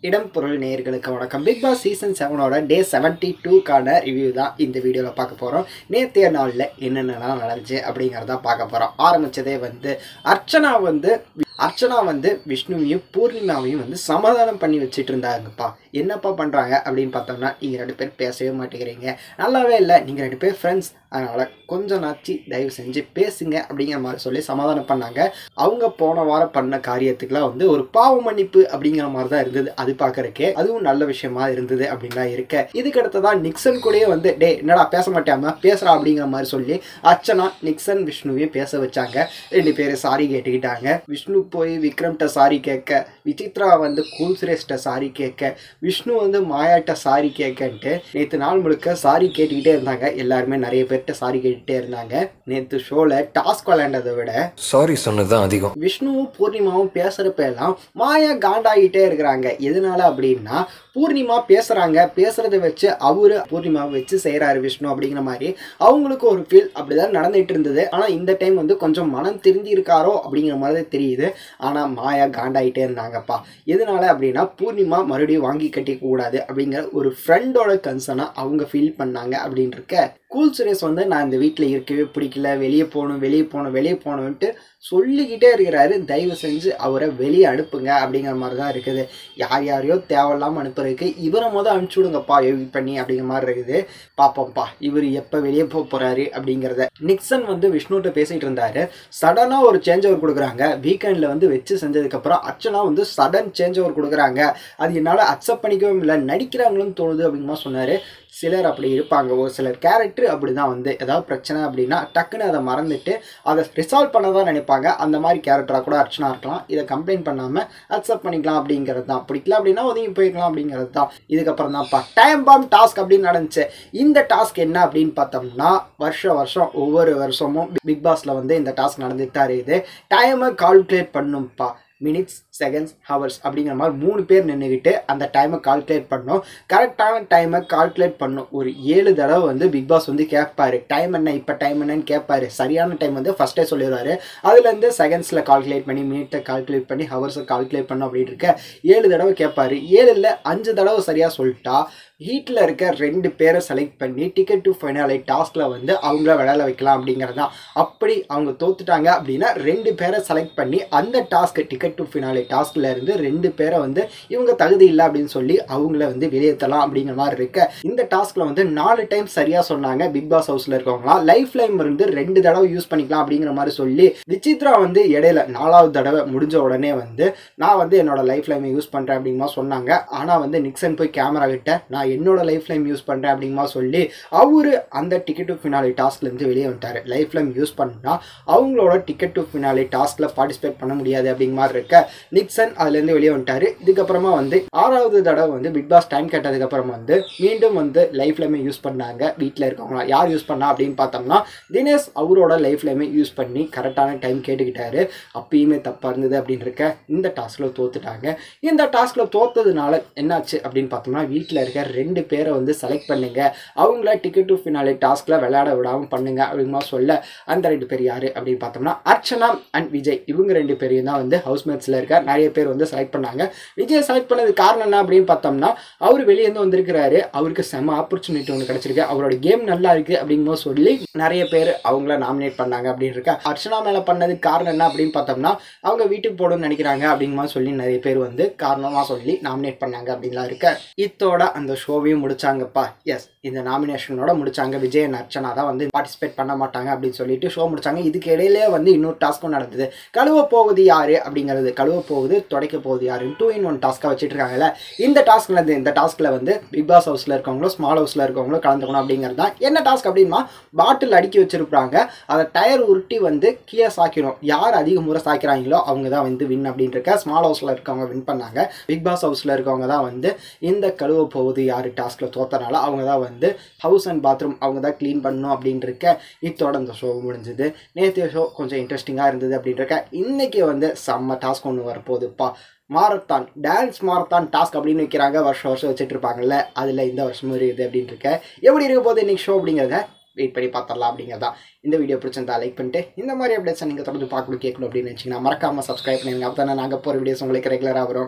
இடம் பொருள் நேயர்களுக்கு வணக்கம் பிக் பாஸ் சீசன் செவனோட டே செவன்ட்டி டூக்கான ரிவ்யூ தான் இந்த வீடியோவில் பார்க்க போகிறோம் நேற்றைய நாளில் என்னென்னலாம் நடந்துச்சு அப்படிங்கிறத பார்க்க போகிறோம் ஆரம்பித்ததே வந்து அர்ச்சனா வந்து அர்ச்சனா வந்து விஷ்ணுவையும் பூர்ணிமாவையும் வந்து சமாதானம் பண்ணி வச்சுட்டு இருந்தாங்கப்பா என்னப்பா பண்ணுறாங்க அப்படின்னு பார்த்தோம்னா நீங்கள் ரெண்டு பேர் பேசவே மாட்டேங்கிறீங்க நல்லாவே இல்லை நீங்கள் ரெண்டு பேர் ஃப்ரெண்ட்ஸ் அதனால் கொஞ்சம் நாச்சு தயவு செஞ்சு பேசுங்க அப்படிங்கிற மாதிரி சொல்லி சமாதானம் பண்ணாங்க அவங்க போன வாரம் பண்ண காரியத்துக்குலாம் வந்து ஒரு பாவ மன்னிப்பு அப்படிங்கிற மாதிரி தான் இருந்தது அது பார்க்கறக்கே அதுவும் நல்ல விஷயமா இருந்தது அப்படின்லாம் இருக்க இதுக்கு அடுத்ததான் நிக்சன் கூடயே வந்து டே என்னடா பேச மாட்டாம பேசுறா அப்படிங்கிற மாதிரி சொல்லி அர்ச்சனா நிக்சன் விஷ்ணுவையும் பேச வச்சாங்க ரெண்டு பேரும் சாரி கேட்டுக்கிட்டாங்க விஷ்ணு போய் விக்ரம்கிட்ட சாரி கேட்க விசித்ரா வந்து கூல் சுரேஷ்ட சாரி கேட்க விஷ்ணு வந்து மாயாட்ட சாரி கேட்கன்ட்டு நேற்று நாள் முழுக்க சாரி கேட்டுக்கிட்டே இருந்தாங்க எல்லாருமே நிறைய பேர்கிட்ட சாரி கேட்டுகிட்டே இருந்தாங்க நேற்று ஷோவில் டாஸ்க் விளையாண்டதை விட சாரி சொன்னது தான் அதிகம் விஷ்ணுவும் பூர்ணிமாவும் பேசுறப்ப எல்லாம் மாயா காண்டாகிட்டே இருக்கிறாங்க எதனால அப்படின்னா பூர்ணிமா பேசுறாங்க பேசுறத வச்சு அவரு பூர்ணிமாவை வச்சு செய்யறாரு விஷ்ணு அப்படிங்கிற மாதிரி அவங்களுக்கு ஒரு ஃபீல் அப்படிதான் நடந்துட்டு இருந்தது ஆனா இந்த டைம் வந்து கொஞ்சம் மனம் திருந்தி இருக்காரோ அப்படிங்கிற மாதிரி தான் தெரியுது ஆனா மாயா காண்டாயிட்டே இருந்தாங்கப்பா எதனால அப்படின்னா பூர்ணிமா மறுபடியும் வாங்கி கட்டிக்க கூடாது அப்படிங்கிற ஒரு ஃப்ரெண்டோட கன்சர்னா அவங்க ஃபீல் பண்ணாங்க அப்படின்னு இருக்க கூல் சுரேஷ் வந்து நான் இந்த வீட்டில் இருக்கவே பிடிக்கல வெளியே போகணும் வெளியே போகணும் வெளியே போகணுன்ட்டு சொல்லிக்கிட்டே இருக்கிறாரு தயவு செஞ்சு அவரை வெளியே அனுப்புங்க அப்படிங்கிற மாதிரி தான் இருக்குது யார் யாரையோ தேவையில்லாமல் அனுப்புறதுக்கு இவரை மொதல் அனுப்பிச்சி விடுங்கப்பா எடிட் பண்ணி அப்படிங்கிற மாதிரி இருக்குது பார்ப்போம்ப்பா இவர் எப்போ வெளியே போக போகிறாரு அப்படிங்கிறத நிக்சன் வந்து விஷ்ணுகிட்ட பேசிகிட்டு இருந்தாரு சடனாக ஒரு சேஞ்ச் ஓவர் கொடுக்குறாங்க வீக்கெண்டில் வந்து வச்சு செஞ்சதுக்கப்புறம் அர்ச்சனா வந்து சடன் சேஞ்ச் ஓவர் கொடுக்குறாங்க அது என்னால் அக்செப்ட் பண்ணிக்கவும் இல்லை நடிக்கிறாங்களும் தோணுது அப்படிங்கிற சொன்னார் சிலர் அப்படி இருப்பாங்க ஒரு சிலர் கேரக்டர் அப்படி தான் வந்து ஏதாவது பிரச்சனை அப்படின்னா டக்குன்னு அதை மறந்துட்டு அதை ரிசால்வ் பண்ண தான் நினைப்பாங்க அந்த மாதிரி கேரக்டராக கூட அர்ச்சனா இருக்கலாம் இதை கம்ப்ளைண்ட் பண்ணாமல் அக்செப்ட் பண்ணிக்கலாம் அப்படிங்கிறது தான் பிடிக்கல அப்படின்னா ஒதுங்கி போய்க்கலாம் அப்படிங்கிறது தான் இதுக்கப்புறம் தான்ப்பா டைம் பாம் டாஸ்க் அப்படின்னு நடந்துச்சு இந்த டாஸ்க் என்ன அப்படின்னு பார்த்தோம்னா வருஷம் வருஷம் ஒவ்வொரு வருஷமும் பிக் பாஸில் வந்து இந்த டாஸ்க் நடந்துட்டு தான் இருக்குது டைமை கால்குலேட் பண்ணும்ப்பா மினிட்ஸ் செகண்ட்ஸ் ஹவர்ஸ் அப்படிங்கிற மாதிரி மூணு பேர் நின்றுக்கிட்டு அந்த டைமை கால்குலேட் பண்ணோம் கரெக்டான டைமை கால்குலேட் பண்ணும் ஒரு ஏழு தடவை வந்து பிக் பாஸ் வந்து கேட்பாரு டைம் என்ன இப்போ டைம் என்னன்னு கேட்பாரு சரியான டைம் வந்து ஃபஸ்ட்டே சொல்லிடுவாரு அதுலேருந்து செகண்ட்ஸில் கால்குலேட் பண்ணி மினிட்டை கால்குலேட் பண்ணி ஹவர்ஸை கால்குலேட் பண்ணும் அப்படின்னு இருக்க ஏழு தடவை கேட்பாரு ஏழில் அஞ்சு தடவை சரியாக சொல்லிட்டா ஹீட்டில் இருக்க ரெண்டு பேரை செலக்ட் பண்ணி டிக்கெட் டு ஃபைனலை டாஸ்கில் வந்து அவங்கள விளையாட வைக்கலாம் அப்படிங்கிறது தான் அப்படி அவங்க தோத்துட்டாங்க அப்படின்னா ரெண்டு பேரை செலக்ட் பண்ணி அந்த டாஸ்க் டிக்கெட் டு ஃபினாலே டாஸ்கில் இருந்து ரெண்டு பேரை வந்து இவங்க தகுதி இல்லை அப்படின்னு சொல்லி அவங்கள வந்து வெளியேற்றலாம் அப்படிங்கிற மாதிரி இருக்க இந்த டாஸ்கில் வந்து நாலு டைம் சரியாக சொன்னாங்க பிக் பாஸ் ஹவுஸில் இருக்கவங்களாம் லைஃப் லைம் இருந்து ரெண்டு தடவை யூஸ் பண்ணிக்கலாம் அப்படிங்கிற மாதிரி சொல்லி விசித்ரா வந்து இடையில நாலாவது தடவை முடிஞ்ச உடனே வந்து நான் வந்து என்னோட லைஃப் லைமை யூஸ் பண்ணுறேன் அப்படிங்கமா சொன்னாங்க ஆனால் வந்து நிக்சன் போய் கேமரா கிட்ட நான் என்னோட லைஃப் லைம் யூஸ் பண்ணுறேன் அப்படிங்கமா சொல்லி அவரு அந்த டிக்கெட் டு ஃபினாலே டாஸ்க்லேருந்து வெளியே வந்துட்டார் லைஃப் லைம் யூஸ் பண்ணால் அவங்களோட டிக்கெட் டு ஃபினாலே டாஸ்கில் பார்ட்டிசிபேட் பண்ண முடியாது அப்படிங்கிற மாதிரி இருக்க நிக்சன் அதுலேருந்து வெளியே வந்துட்டாரு இதுக்கப்புறமா வந்து ஆறாவது தடவை வந்து பிக் பாஸ் டைம் கேட்டதுக்கப்புறம் வந்து மீண்டும் வந்து லைஃப் லைமே யூஸ் பண்ணாங்க வீட்டில் இருக்கவங்களா யார் யூஸ் பண்ணா அப்படின்னு பார்த்தோம்னா தினேஷ் அவரோட லைஃப் லைமே யூஸ் பண்ணி கரெக்டான டைம் கேட்டுக்கிட்டாரு அப்பயுமே தப்பாக இருந்தது அப்படின்னு இருக்க இந்த டாஸ்கில் தோத்துட்டாங்க இந்த டாஸ்கில் தோத்ததுனால என்னாச்சு அப்படின்னு பார்த்தோம்னா வீட்டில் இருக்க ரெண்டு பேரை வந்து செலக்ட் பண்ணுங்க அவங்கள டிக்கெட் டு ஃபினாலே டாஸ்கில் விளையாட விடாமல் பண்ணுங்க அப்படிமா சொல்ல அந்த ரெண்டு பேர் யார் அப்படின்னு பார்த்தோம்னா அர்ச்சனா அண்ட் விஜய் இவங்க ரெண்டு பேரையும் தான் வந்து ஹவுஸ் மேட்ஸில் இருக்க நிறைய பேர் வந்து செலக்ட் பண்ணாங்க விஜய் செலக்ட் பண்ணது காரணம் என்ன அப்படின்னு பார்த்தோம்னா அவர் வெளியேந்து வந்திருக்கிறாரு அவருக்கு செம ஆப்பர்ச்சுனிட்டி ஒன்று கிடைச்சிருக்கு அவரோட கேம் நல்லா இருக்கு அப்படிங்கும்போது சொல்லி நிறைய பேர் அவங்கள நாமினேட் பண்ணாங்க அப்படின்னு இருக்க அர்ச்சனா மேலே பண்ணதுக்கு காரணம் என்ன அப்படின்னு பார்த்தோம்னா அவங்க வீட்டுக்கு போகணும்னு நினைக்கிறாங்க அப்படிங்குமா சொல்லி நிறைய பேர் வந்து காரணமாக சொல்லி நாமினேட் பண்ணாங்க அப்படின்லாம் இருக்க இத்தோட அந்த ஷோவையும் முடிச்சாங்கப்பா எஸ் இந்த நாமினேஷனோட முடிச்சாங்க விஜய் and அர்ச்சனா தான் வந்து பார்ட்டிசிபேட் பண்ண மாட்டாங்க அப்படின்னு சொல்லிட்டு ஷோ முடிச்சாங்க இதுக்கு இடையிலே வந்து இன்னொரு டாஸ்க்கும் நடந்தது கழுவ போகுது யாரு அப்படிங்கிறது கழுவ போகுது துடைக்க போகுது யாரு டூ இன் ஒன் டாஸ்க்காக வச்சுட்டு இருக்காங்கல்ல இந்த டாஸ்க்ல இருந்து இந்த டாஸ்க்ல வந்து பிக் பாஸ் ஹவுஸ்ல இருக்கவங்களோ ஸ்மால் ஹவுஸ்ல இருக்கவங்களோ கலந்துக்கணும் அப்படிங்கிறது தான் என்ன டாஸ்க் அப்படின்னா பாட்டில் அடுக்கி வச்சிருப்பாங்க அதை டயர் உருட்டி வந்து கீழே சாக்கிடும் யார் அதிக முறை சாக்கிறாங்களோ அவங்க தான் வந்து வின் அப்படின்னு இருக்க ஸ்மால் ஹவுஸ்ல இருக்கவங்க வின் பண்ணாங்க பிக் பாஸ் ஹவுஸ்ல இருக்கவங்க தான் வந்து இந்த கழுவ போகுது யார் டாஸ்க்ல தோத்தனால அவங்க தான் வந்து ஹவுஸ் அண்ட் பாத்ரூம் அவங்க தான் க்ளீன் பண்ணணும் அப்படின்னு இருக்க இத்தோட இந்த ஷோ முடிஞ்சது நேற்றைய ஷோ கொஞ்சம் இன்ட்ரெஸ்டிங்காக இருந்தது அப்படின்னு இருக்க இன்னைக்கு வந்து செம்ம டாஸ்க் ஒன்று வரப்போகுதுப்பா மாரத்தான் டான்ஸ் மாரத்தான் டாஸ்க் அப்படின்னு வைக்கிறாங்க வருஷம் வருஷம் வச்சுட்டு இருப்பாங்கல்ல அதில் இந்த வருஷமும் இருக்குது அப்படின்னு இருக்க எப்படி இருக்க போகுது இன்னைக்கு ஷோ அப்படிங்கிறத வெயிட் பண்ணி பார்த்துடலாம் அப்படிங்கிறதா இந்த வீடியோ பிடிச்சிருந்தா லைக் பண்ணிட்டு இந்த மாதிரி அப்டேட்ஸ் நீங்கள் தொடர்ந்து பார்க்கணும் கேட்கணும் அப்படின்னு நினச்சிங்கன்னா மறக்காமல் சப்ஸ்கிரைப் பண்ணுங்க அப்போ தானே நாங்கள் போகிற வீடியோஸ் உங்களுக்கு ரெகுலராக வரும்